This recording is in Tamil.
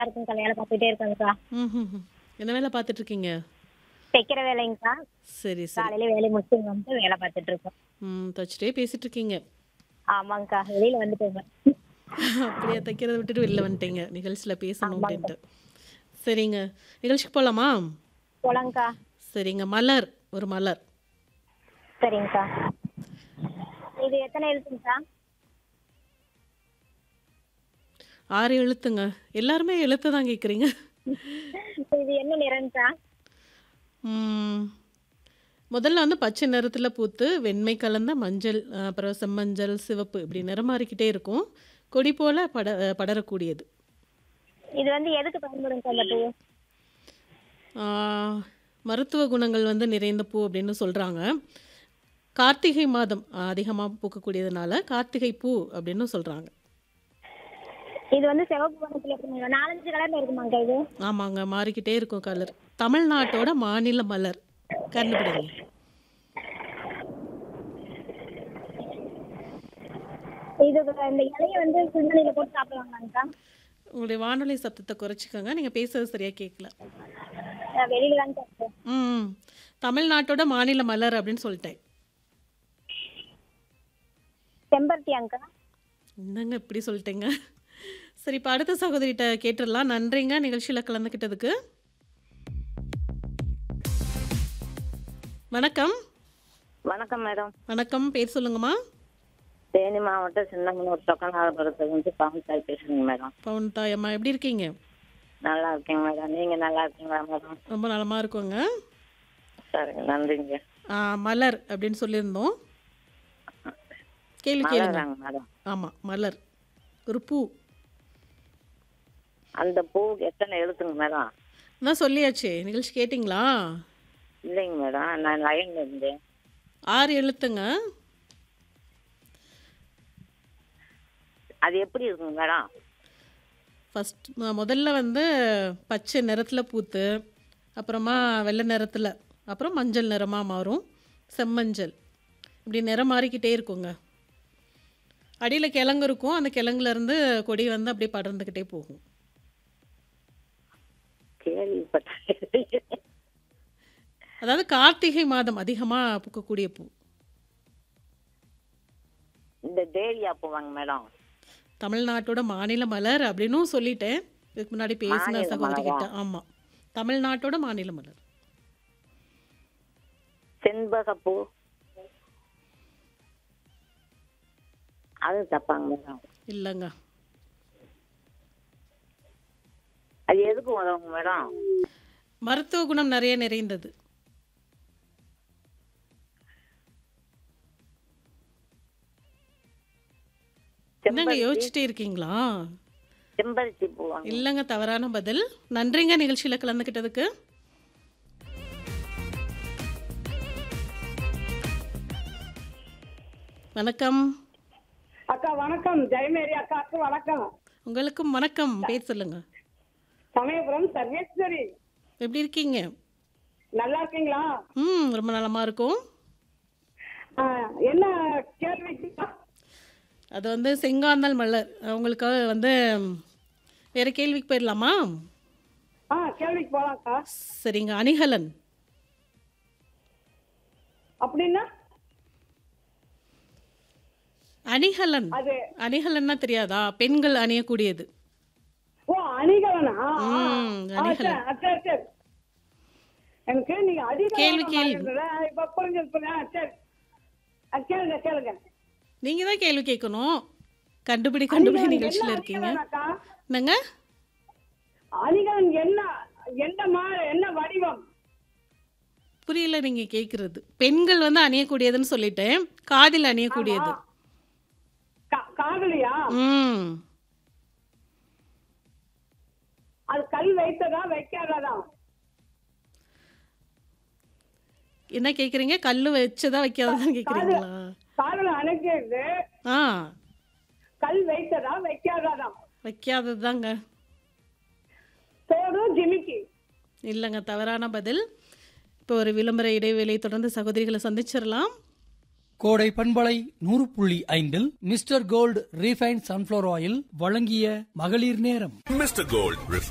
இருக்குங்கக்கா வேலை பார்த்துட்டே இருக்கேங்க்கா ம் ம் ம். என்ன வேலை பார்த்துட்டு இருக்கீங்க தைக்கிற வேலைங்கக்கா சரி சரி காலையில வேலையை முடிச்சுட்டு வந்து வேலை பார்த்துட்டு இருக்கோம் ம் தச்சுட்டே பேசிட்டு இருக்கீங்க ஆமாங்கக்கா வெளியில வந்துட்டேங்க அப்படியே தைக்கிறத விட்டுட்டு வெளில வந்துட்டீங்க நிகழ்ச்சியில் பேசணும் அப்படின்ட்டு சரிங்க நிகழ்ச்சிக்கு போகலாமா போலாங்கக்கா சரிங்க மலர் ஒரு மலர் சரிங்கக்கா இது எத்தனை எழுத்துங்கக்கா ஆறு எழுத்துங்க எல்லாருமே எழுத்து தான் கேட்குறீங்க இது என்ன நிறம்க்கா ம், முதல்ல வந்து பச்சை நிறத்தில் பூத்து வெண்மை கலந்த மஞ்சள் அஹ், அப்புறம் செம்மஞ்சள் சிவப்பு இப்படி நிறம் மாறிக்கிட்டே இருக்கும் கொடி போல பட அஹ், படரக்கூடியது இது வந்து எதுக்கு பயன்படுங்க அந்த பூ ஆஹ், மருத்துவ குணங்கள் வந்து நிறைந்த பூ அப்படின்னு சொல்கிறாங்க கார்த்திகை மாதம் அதிகமாக பூக்கக்கூடியதுனால கார்த்திகை பூ அப்படின்னு சொல்கிறாங்க இது வந்து சிவப்பு வண்ணத்துல இருக்குங்க நாலஞ்சு கலர்ல இருக்குமாங்க இது ஆமாங்க மாறிக்கிட்டே இருக்கும் கலர் தமிழ்நாட்டோட மாநில மலர் கண்டுபிடிங்க இது இந்த இலையை வந்து சுடுதண்ணில போட்டு சாப்பிடலாங்கக்கா உங்களுடைய வானொலி சத்தத்தை குறைச்சிக்கோங்க நீங்கள் பேசுறது சரியாக கேட்கல வெளியில தான் இருக்கேன் ம் தமிழ்நாட்டோட மாநில மலர் அப்படின்னு சொல்லிட்டேன் செம்பருத்தியாங்கக்கா என்னங்க இப்படி சொல்லிட்டேங்க சரி இப்போ அடுத்த சகோதரிகிட்ட கேட்டுடலாம் நன்றிங்க நிகழ்ச்சியில் கலந்துக்கிட்டதுக்கு வணக்கம் வணக்கம் மேடம் வணக்கம் பேர் சொல்லுங்கம்மா தேனி மாவட்டம் சின்னமனூர் தொக்கநாதபுரத்துல இருந்து பாவத்தாய் பேசுறேங்க மேடம் பவுன் தாயம்மா எப்படி இருக்கீங்க நல்லா இருக்கேங்க மேடம் நீங்க நல்லா இருக்கீங்களா மேடம் ரொம்ப நலமாக இருக்கோங்க சரிங்க நன்றிங்க ஆ, மலர் அப்படின்னு சொல்லியிருந்தோம் கேள்வி கேளுங்க மலராங்க மேடம் ஆமாம் மலர் ஒரு பூ அந்த பூ எத்தனை எழுத்துங்க மேடம் நான் சொல்லியாச்சே நிகழ்ச்சி கேட்டிங்களா இல்லைங்க மேடம் நான் லைன்ல இருந்தேன் ஆறு எழுத்துங்க அது எப்படி இருக்குங்க மேடம் ஃபஸ்ட் முதல்ல வந்து பச்சை நிறத்தில் பூத்து அப்புறமா வெள்ளை நிறத்தில் அப்புறம் மஞ்சள் நிறமாக மாறும் செம்மஞ்சள் இப்படி நிறம் மாறிக்கிட்டே இருக்குங்க அடியில் கிழங்கு இருக்கும் அந்த கிழங்குல இருந்து கொடி வந்து அப்படியே படர்ந்துக்கிட்டே போகும் கேள்விப்பட்டேன் அதாவது கார்த்திகை மாதம் அதிகமாக பூக்கக்கூடிய பூ இந்த டேலியா பூவாங்க மேடம் தமிழ்நாட்டோட மாநில மலர் அப்படின்னும் சொல்லிட்டேன் இதுக்கு முன்னாடி பேசின மாநில சகோதரி கிட்ட மலரா? ஆமாம் தமிழ்நாட்டோட மாநில மலர் செண்பகப்பூ அது தப்பாங்க மேடம் இல்லைங்க அது எதுக்கு உதவுங்க மேடம் மருத்துவ குணம் நிறைய நிறைந்தது என்னங்க யோசிச்சுட்டே இருக்கீங்களா செம்பருத்தி பூவாங்க இல்லைங்க தவறான பதில் நன்றிங்க நிகழ்ச்சியில் கலந்துக்கிட்டதுக்கு வணக்கம் அக்கா வணக்கம் ஜெயமேரி அக்காவுக்கு வணக்கம் உங்களுக்கும் வணக்கம் பேர் சொல்லுங்க சமயபுரம் சர்வேஸ்வரி எப்படி இருக்கீங்க நல்லா இருக்கீங்களா ம் ரொம்ப நலமா இருக்கும் ஆ, என்ன கேள்வி அது வந்து செங்காந்தல் மலர் உங்களுக்காக வந்து வேற கேள்விக்கு போயிடலாமா ஆ கேள்விக்கு போலாம்க்கா சரிங்க அணிகலன் அப்படின்னா அணிகலன் அது அணிகலன்னா தெரியாதா பெண்கள் அணியக்கூடியது ஓ அணிகலனா ஆ, ஆ. ம், ஆ, அணிகலன். சரி, சரி, சரி. எனக்கு நீங்க அதிக கேள்வி, கேள்வி. இப்ப புரிஞ்சது புரிஞ்சு- ஆ, சரி ஆ, கேளுங்க கேளுங்க நீங்க தான் கேள்வி கேட்கணும் கண்டுபிடி கண்டுபிடி அணிகலன் நிகழ்ச்சியில் என்ன இருக்கீங்க அணிகலனாக்கா? என்னங்க அணிகலன் என்ன என்ன மா என்ன வடிவம் புரியல நீங்க கேட்கறது பெண்கள் வந்து அணியக்கூடியதுன்னு சொல்லிட்டேன் காதில் அணியக்கூடியது கா- காதலியா ம் அது கல் வைத்ததா வைக்காததா என்ன கேட்குறீங்க கல் வச்சதா வைக்காததான் கேட்குறீங்களா காதல அணைக்கிறது ஆ கல் வைத்ததா வைக்காததா வைக்காதது தாங்க தோடு ஜிமிக்கி இல்லைங்க தவறான பதில் இப்போ ஒரு விளம்பர இடைவேளை தொடர்ந்து சகோதரிகளை சந்திச்சிடலாம் கோடை பண்பலை நூறு புள்ளி ஐந்தில் mister gold refine sunflower oil வழங்கிய மகளிர் நேரம் Mr. Gold